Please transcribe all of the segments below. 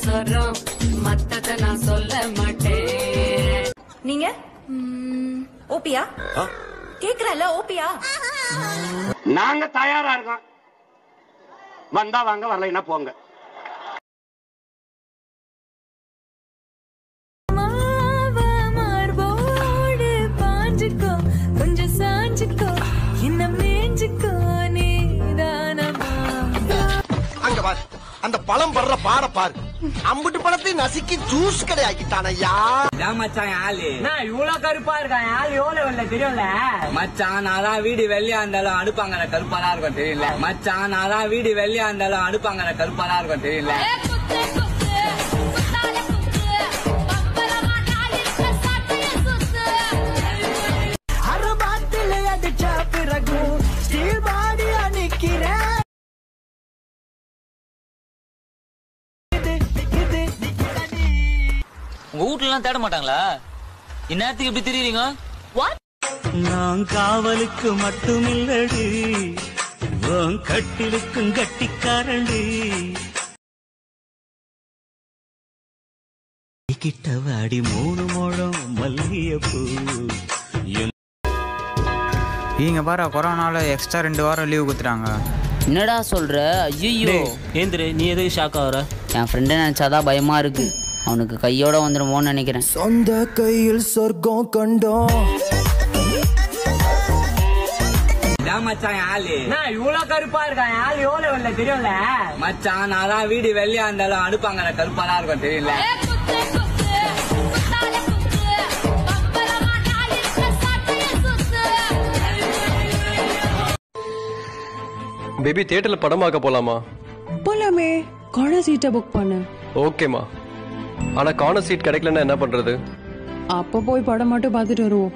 சொல்றோம் மத்தத நான் சொல்ல மாட்டேன் நீங்க ஓபியா கேக்குறல ஓபியா நாங்க தயாரா இருக்கோம் வந்தா வாங்க வரலைன்னா போங்க மார்போடு பாஞ்சுக்கோ கொஞ்சம் சாஞ்சுக்கோ என்ன மேஞ்சுக்கோ நீதானமா அங்க பாரு அந்த பழம் படுற பாட பாரு அம்புட்டு பழத்தை நசுக்கி ஜூஸ் கிடையாக்கிட்டான் ஐயா மச்சான் ஆளு நான் இவ்வளவு கருப்பா இருக்கேன் ஆள் எவ்வளவு இல்ல தெரியும்ல மச்சான் நான் தான் வீடு வெள்ளையா இருந்தாலும் அனுப்பாங்க கருப்பா தான் இருக்கும் தெரியல மச்சான் நான் தான் வீடு வெள்ளையா இருந்தாலும் அனுப்பாங்க கருப்பா தான் இருக்கும் தெரியல அறுபாத்தில் அடிச்ச பிறகு ஸ்டீல் பாடி அணிக்கிறேன் உங்க வீட்ல எல்லாம் தேட மாட்டாங்களா இந்நேரத்துக்கு எப்படி தெரியுறீங்க நான் காவலுக்கு மட்டுமில்லடி உன் கட்டிலுக்கும் கட்டிக்காரண்டி கிட்ட வாடி மூணு முழம் மல்லிகைப்பூ இங்க பாரு கொரோனால எக்ஸ்ட்ரா ரெண்டு வாரம் லீவ் கொடுத்துட்டாங்க என்னடா சொல்ற ஐயோ ஏந்திரு நீ எதுக்கு ஷாக் ஆகுற என் ஃப்ரெண்டை நினைச்சாதான் பயமா இருக்கு அவனுக்கு கையோட வந்துருமோன்னு நினைக்கிறேன் சொந்த கையில் சொர்க்கம் கண்டோம் இதான் மச்சான் ஆளு நான் இவ்வளவு கருப்பா இருக்கேன் ஆள் எவ்வளவு இல்ல தெரியும்ல மச்சான் நான் தான் வீடு வெள்ளையா இருந்தாலும் அனுப்பாங்க கருப்பா தான் இருக்கும் தெரியல பேபி தியேட்டர்ல படம் பார்க்க போலாமா போலாமே கார்னர் சீட்டை புக் பண்ணு ஓகேமா ஆனா கார்னர் சீட் கிடைக்கலன்னா என்ன பண்றது அப்ப போய் படம் மட்டும் பார்த்துட்டு வருவோம்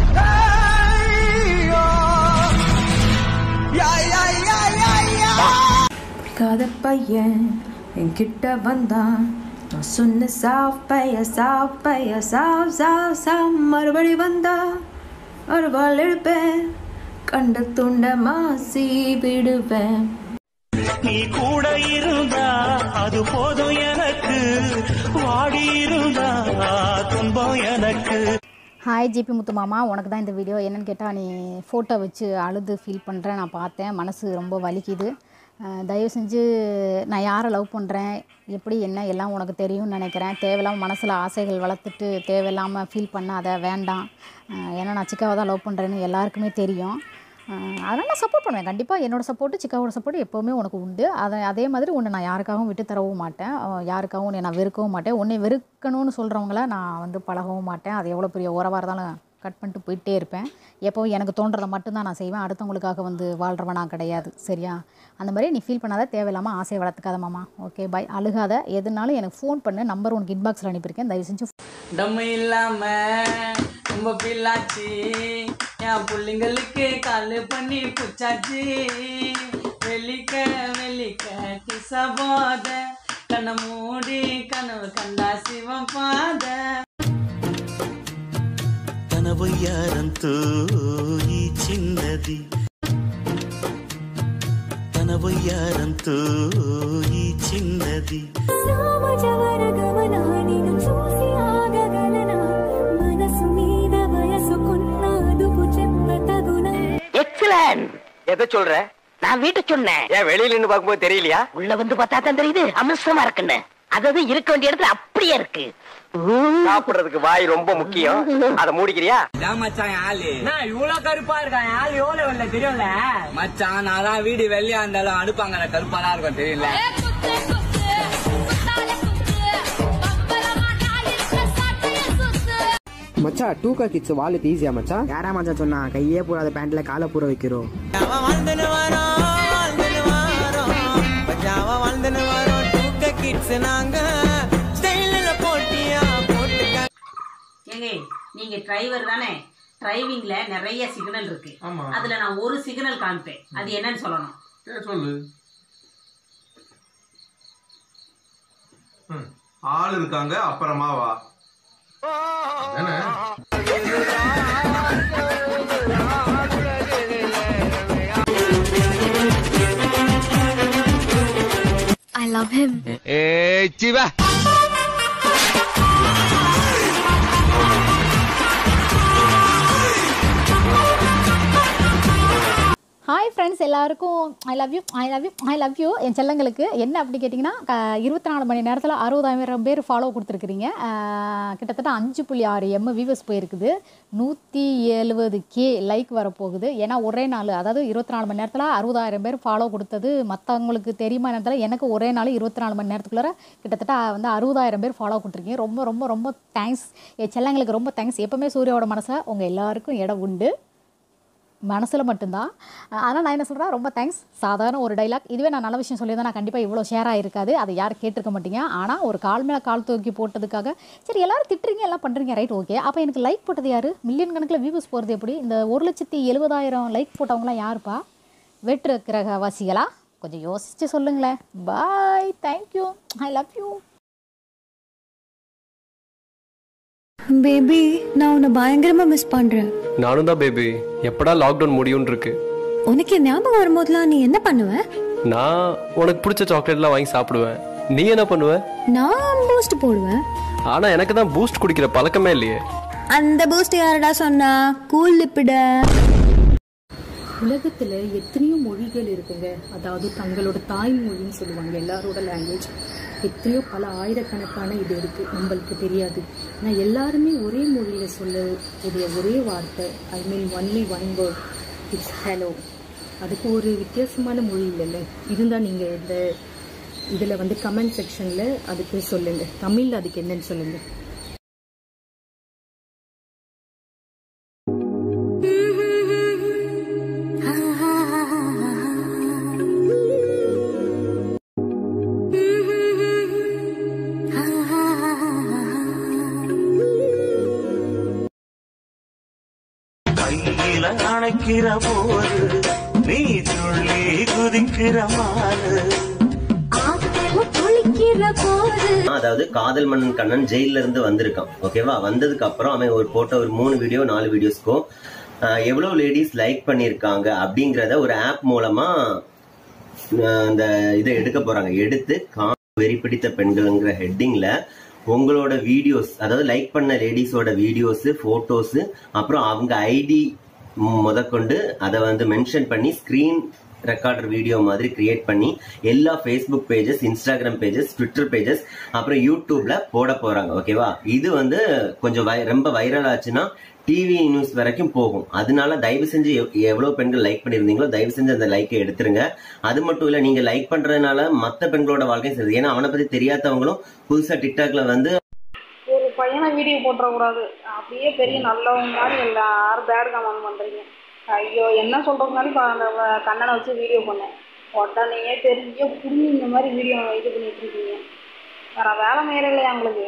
காத பையன் என்கிட்ட வந்தான் நான் சொன்ன சாப் பைய சாப் பைய சாப் சாப் சாப் மறுபடி வந்தா ஒரு பால் எடுப்பேன் கண்ட துண்ட மாசி விடுவேன் நீ கூட இருந்தா அது போதும் எனக்கு வாடி இருந்தா துன்பம் எனக்கு ஹாய் ஜிபி முத்து மாமா உனக்கு தான் இந்த வீடியோ என்னன்னு கேட்டால் நீ ஃபோட்டோ வச்சு அழுது ஃபீல் பண்ணுறேன் நான் பார்த்தேன் மனசு ரொம்ப வலிக்குது அஹ் தயவு செஞ்சு நான் யாரை லவ் பண்ணுறேன் எப்படி என்ன எல்லாம் உனக்கு தெரியும்னு நினைக்கிறேன் தேவையில்லாமல் மனசில் ஆசைகள் வளர்த்துட்டு தேவையில்லாமல் ஃபீல் பண்ணாத வேண்டாம் அஹ் ஏன்னா நான் சிக்காவை தான் லவ் பண்ணுறேன்னு எல்லாருக்குமே தெரியும் அஹ் அதனால் நான் சப்போர்ட் பண்ணுவேன் கண்டிப்பாக என்னோட சப்போர்ட்டு சிக்காவோட சப்போர்ட் எப்போவுமே உனக்கு உண்டு அதை அதே மாதிரி உன்னை நான் யாருக்காகவும் விட்டு தரவும் மாட்டேன் அஹ் யாருக்காகவும் உன்னை நான் வெறுக்கவும் மாட்டேன் உன்னை வெறுக்கணும்னு சொல்கிறவங்கள நான் வந்து பழகவும் மாட்டேன் அது எவ்வளோ பெரிய உறவாக இருந்தாலும் கட் பண்ணிட்டு போயிட்டே இருப்பேன் எப்போவும் எனக்கு தோன்றதை மட்டும்தான் நான் செய்வேன் அடுத்தவங்களுக்காக வந்து வாழ்கிறவன் நான் கிடையாது சரியா அந்த மாதிரி நீ ஃபீல் பண்ணாத தேவையில்லாமல் ஆசையை வளர்த்துக்காத மாமா ஓகே பை அழுகாத எதுனாலும் எனக்கு ஃபோன் பண்ணு நம்பர் உனக்கு இன்பாக்ஸில் அனுப்பியிருக்கேன் தயவு செஞ்சு தம்மு இல்லாம ரொம்ப பிள்ளாச்சு என் பிள்ளைங்களுக்கு காலு பண்ணி புச்சாச்சு வெள்ளிக்க வெள்ளிக்க கிச போத கண்ணை மூடி கனவு கண்டா சிவம் பாத తన వయ్యారంతో ఈ చిన్నది తన వయ్యారంతో ఈ చిన్నది మనసు మీద వయసుకున్నాదుపు చెప్ప తగున எக்ஸலன்ட் எதை சொல்ற நான் வீட்டை சொன்னேன் ஏன் வெளியில நின்னு பார்க்கும்போது தெரியலையா உள்ள வந்து பார்த்தா தான் தெரியுது அமிர்சமா இருக்குன்னு அதாவது இருக்க வேண்டிய இடத்துல அப்படியே இருக்கு சாப்பிடுறதுக்கு வாய் ரொம்ப முக்கியம் அதை மூடிக்கிறியா இதான் மச்சான் ஆளு நான் இவ்வளவு கருப்பா இருக்கேன் ஆள் எவ்வளவு இல்ல தெரியும்ல மச்சான் நான் தான் வீடு வெள்ளையா இருந்தாலும் அனுப்பாங்க கருப்பா தான் இருக்கும் தெரியல மச்சான் டூ கா கிட்ஸ் வாலுக்கு ஈஸியா மச்சான் யாரா மச்சான் சொன்னா கையே போடாத பேண்ட்ல காலை பூர வைக்கிறோம் ஏங்க நீங்க டிரைவர் தானே டிரைவிங்ல நிறைய சிக்னல் இருக்கு அதுல நான் ஒரு சிக்னல் காமிப்பேன் அது என்னன்னு சொல்லணும் சொல்லு ஆள் இருக்காங்க அப்புறமா வா என்ன I love him. ஏய் பேச்சு வா ஹாய் ஃப்ரெண்ட்ஸ் எல்லாருக்கும் I love you I love you I love you என் செல்லங்களுக்கு என்ன அப்படி கேட்டிங்கன்னா இருபத்தி நாலு மணி நேரத்தில் அறுபதாயிரம் பேர் ஃபாலோ கொடுத்துருக்குறீங்க அஹ், கிட்டத்தட்ட அஞ்சு புள்ளி ஆறு எம் வியூவர்ஸ் போயிருக்குது நூற்றி எழுபது கே லைக் வரப்போகுது ஏன்னா ஒரே நாள் அதாவது இருபத்தி நாலு மணி நேரத்தில் அறுபதாயிரம் பேர் ஃபாலோ கொடுத்தது மற்றவங்களுக்கு தெரியுமா நேரத்தில் எனக்கு ஒரே நாள் இருபத்தி நாலு மணி நேரத்துக்குள்ளார கிட்டத்தட்ட வந்து அறுபதாயிரம் பேர் ஃபாலோ கொடுத்துருக்கீங்க ரொம்ப ரொம்ப ரொம்ப தேங்க்ஸ் என் செல்லங்களுக்கு ரொம்ப தேங்க்ஸ் எப்போவுமே சூர்யாவோட மனசை உங்கள் எல்லாருக்கும் இடம் உண்டு மனசில் மட்டும்தான் ஆனால் நான் என்ன சொல்கிறேன் ரொம்ப தேங்க்ஸ் சாதாரண ஒரு டைலாக் இதுவே நான் நல்ல விஷயம் சொல்லியிருந்தா நான் கண்டிப்பாக இவ்வளோ ஷேர் ஆகிருக்காது அதை யாரும் கேட்டிருக்க மாட்டீங்க ஆனால் ஒரு கால் மேலே கால் தூக்கி போட்டதுக்காக சரி எல்லாரும் திட்டுறீங்க எல்லாம் பண்ணுறீங்க ரைட் ஓகே அப்போ எனக்கு லைக் போட்டது யார் மில்லியன் கணக்கில் வியூஸ் போகிறது எப்படி இந்த ஒரு லட்சத்தி எழுபதாயிரம் லைக் போட்டவங்களாம் யாருப்பா வெற்று கிரகவாசிகளா கொஞ்சம் யோசிச்சு சொல்லுங்களேன் bye thank you I love you baby நான் உன்னை பயங்கரமா மிஸ் பண்றேன் நானும் தான் பேபி எப்படா லாக்டவுன் முடியும்னு இருக்கு உனக்கு என் ஞாபகம் வரும்போதெல்லாம் நீ என்ன பண்ணுவ நான் உனக்கு பிடிச்ச சாக்லேட்லாம் வாங்கி சாப்பிடுவேன் நீ என்ன பண்ணுவ நான் பூஸ்ட் போடுவேன் ஆனா எனக்கு தான் பூஸ்ட் குடிக்கிற பழக்கமே இல்லையே அந்த பூஸ்ட் யாரடா சொன்னா கூல் லிப்பிட உலகத்தில் எத்தனையோ மொழிகள் இருக்குங்க அதாவது தங்களோட தாய்மொழின்னு சொல்லுவாங்க எல்லாரோட லாங்குவேஜ் எத்தனையோ பல ஆயிரக்கணக்கான இது இருக்குது நம்மளுக்கு தெரியாது ஆனால் எல்லாருமே ஒரே மொழியில் சொல்லக்கூடிய ஒரே வார்த்தை I mean only one word it's hello அதுக்கு ஒரு வித்தியாசமான மொழி இல்லைல்ல இருந்தால் நீங்கள் இந்த இதில் வந்து கமெண்ட் செக்ஷனில் அதுக்கு சொல்லுங்கள் தமிழில் அதுக்கு என்னன்னு சொல்லுங்கள் கையில அணைக்கிற போது நீ துள்ளி குதிக்கிற மாறு அதாவது காதல் மன்னன் கண்ணன் ஜெயில இருந்து வந்திருக்கான் ஓகேவா வந்ததுக்கு அப்புறம் அவன் ஒரு போட்ட ஒரு மூணு வீடியோ நாலு வீடியோஸ்க்கும் ஆஹ், எவ்வளவு லேடிஸ் லைக் பண்ணிருக்காங்க அப்படிங்கறத ஒரு ஆப் மூலமா ஆஹ், அந்த இதை எடுக்க போறாங்க எடுத்து கா வெறி பிடித்த பெண்கள்ங்கிற ஹெட்டிங்ல உங்களோட வீடியோஸ் அதாவது லைக் பண்ண லேடிஸோட வீடியோஸ் போட்டோஸ் அப்புறம் அவங்க ஐடி முதற்கொண்டு அதை வந்து மென்ஷன் பண்ணி ஸ்கிரீன் ரெக்கார்டர் வீடியோ மாதிரி கிரியேட் பண்ணி எல்லா Facebook pages Instagram pages Twitter pages அப்புறம் யூடியூப்ல போட போறாங்க ஓகேவா இது வந்து கொஞ்சம் வை- ரொம்ப வைரல் ஆச்சுன்னா டிவி நியூஸ் வரைக்கும் போகும் அதனால தயவு செஞ்சு எவ்- எவ்வளவு பெண்கள் லைக் பண்ணியிருந்தீங்களோ தயவு செஞ்சு அந்த லைக்கை எடுத்துருங்க அது மட்டும் இல்ல நீங்க லைக் பண்றதுனால மத்த பெண்களோட வாழ்க்கையும் சரி ஏன்னா அவனை பத்தி தெரியாதவங்களும் புதுசா டிக்டாக்ல வந்து ஒரு பையனை வீடியோ போட்டுறக்கூடாது அப்படியே பெரிய நல்லவங்க மாதிரி எல்லாரும் பேட் கமெண்ட் பண்ணுறீங்க ஐயோ என்ன சொல்கிறதுனாலும் அந்த வ- கண்ணனை வச்சு வீடியோ பண்ணேன் உடனே பெரிய புரிஞ்சுங்க மாதிரி வீடியோ இது பண்ணிட்டு இருக்கீங்க வேற வேலை மேல இல்லையா உங்களுக்கு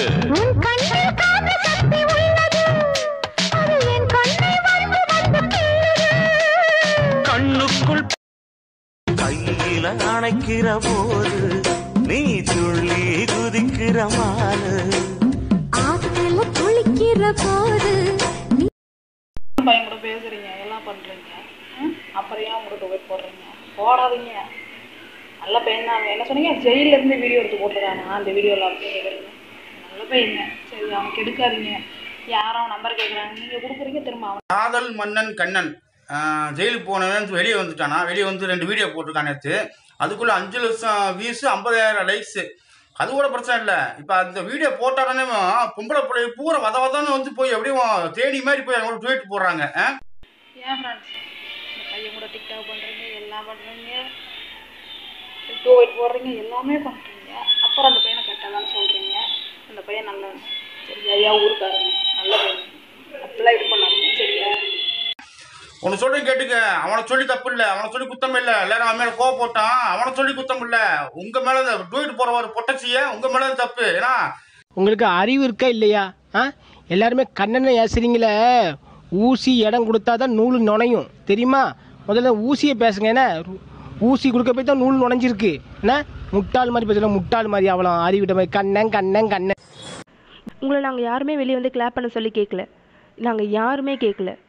கண்ணுக்குள் கையில அணைக்கிற போது நீ துள்ளி குதிக்கிற மாறு குளிக்கிற போது பையன் கூட பேசுறீங்க எல்லாம் பண்றீங்க ம்? அப்புறம் ஏன் உங்களுக்கு வெயிட் போடுறீங்க போடாதீங்க நல்ல பையன் தான் என்ன சொன்னீங்க ஜெயில இருந்து வீடியோ எடுத்து போட்டுருக்காங்க அந்த வீடியோல அப்படியே கேக்குறீங்க நல்ல பையங்க சரி அவன் கெடுக்காதீங்க யாரும் நம்பர் கேட்குறாங்க நீங்க கொடுக்குறீங்க திரும்ப அவன் காதல் மன்னன் கண்ணன் ஆஹ் ஜெயிலுக்கு போனவன் வெளியே வந்துட்டானா வெளியே வந்து ரெண்டு வீடியோ போட்டிருக்கான் நேற்று அதுக்குள்ள அஞ்சு லட்சம் வியூஸ் ஐம்பதாயிரம் லைக்ஸ் அது கூட பிரச்சனை இல்லை இப்போ அந்த வீடியோ போட்டாடனே பொம்பளை பிள்ளை பூரா வத வதன்னு வந்து போய் எப்படியும் தேடி மாதிரி போய் அவங்களோட ட்வீட் போடுறாங்க ஆ? ஏன் ஃப்ரெண்ட்ஸ் இந்த பையன் கூட டிக்டாக் பண்ணுறீங்க எல்லாம் பண்ணுறீங்க டூ ஒயிட் போடுறீங்க எல்லாமே பண்ணுறீங்க அப்புறம் அந்த பையனை கெட்டதான்னு சொல்கிறீங்க அந்த பையன் நல்ல சரி ஐயா ஊருக்காரங்க நல்ல பையன் அப்படிலாம் இது பண்ணாதீங்க சரியா உன்னை சொல்லி கேட்டுக்க அவனை சொல்லி தப்பு இல்லை அவனை சொல்லி குத்தம் இல்லை எல்லாரும் அவன் மேலே கோவம் போட்டான் அவனை சொல்லி குத்தம் இல்லை உங்க மேல ட்வீட் போறவர் பொட்டச்சிய உங்க மேல தான் தப்பு ஏன்னா உங்களுக்கு அறிவு இருக்கா இல்லையா ஆ எல்லாருமே கண்ணனை ஏசுறீங்களே ஊசி இடம் கொடுத்தா தான் நூல் நுழையும் தெரியுமா முதல்ல ஊசியை பேசுங்க என்ன ஊசி கொடுக்க போய் தான் நூல் நுழைஞ்சிருக்கு என்ன முட்டாள் மாதிரி பேசுகிற முட்டாள் மாதிரி அவ்வளோ அறிவிட்ட மாதிரி கண்ணன் கண்ணன் கண்ணன் உங்களை நாங்கள் யாருமே வெளியே வந்து கிளாப் பண்ண சொல்லி கேட்கல நாங்கள் யாருமே கேட்கல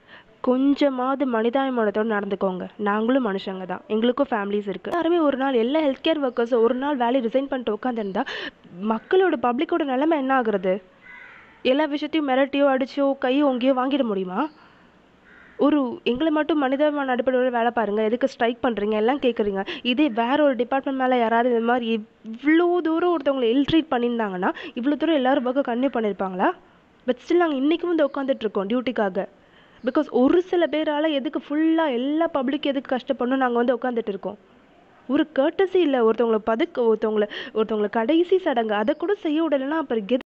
கொஞ்சமாவது மனிதாபிமானத்தோடு நடந்துக்கோங்க நாங்களும் மனுஷங்க தான் எங்களுக்கும் ஃபேமிலிஸ் இருக்குது யாருமே ஒரு நாள் எல்லா ஹெல்த் கேர் ஒர்க்கர்ஸும் ஒரு நாள் வேலையை ரிசைன் பண்ணிட்டு உட்காந்துருந்தா மக்களோட பப்ளிக்கோட நிலைமை என்ன ஆகுறது எல்லா விஷயத்தையும் மிரட்டியோ அடிச்சோ கையோ ஓங்கியோ வாங்கிட முடியுமா ஒரு எங்களை மட்டும் மனிதாபிமான அடிப்படையில் வேலை பாருங்கள் எதுக்கு ஸ்ட்ரைக் பண்ணுறீங்க எல்லாம் கேட்குறீங்க இதே வேற ஒரு டிபார்ட்மெண்ட் மேலே யாராவது இந்த மாதிரி இவ்வளோ தூரம் ஒருத்தவங்களை இல் ட்ரீட் பண்ணியிருந்தாங்கன்னா இவ்வளோ தூரம் எல்லாரும் பக்கம் கன்னியூ பண்ணியிருப்பாங்களா பட் ஸ்டில் நாங்கள் இன்றைக்கும் வந்து உட்காந்துட்டு இருக்கோம் டியூட்டிக்காக பிகாஸ் ஒரு சில பேரால் எதுக்கு ஃபுல்லாக எல்லா பப்ளிக் எதுக்கு கஷ்டப்படணும் நாங்கள் வந்து உட்காந்துட்டு இருக்கோம் ஒரு கர்ட்டசி இல்லை ஒருத்தவங்களை பதுக்க ஒருத்தவங்களை ஒருத்தவங்களை கடைசி சடங்கு அதை கூட செய்ய விடலைன்னா அப்புறம்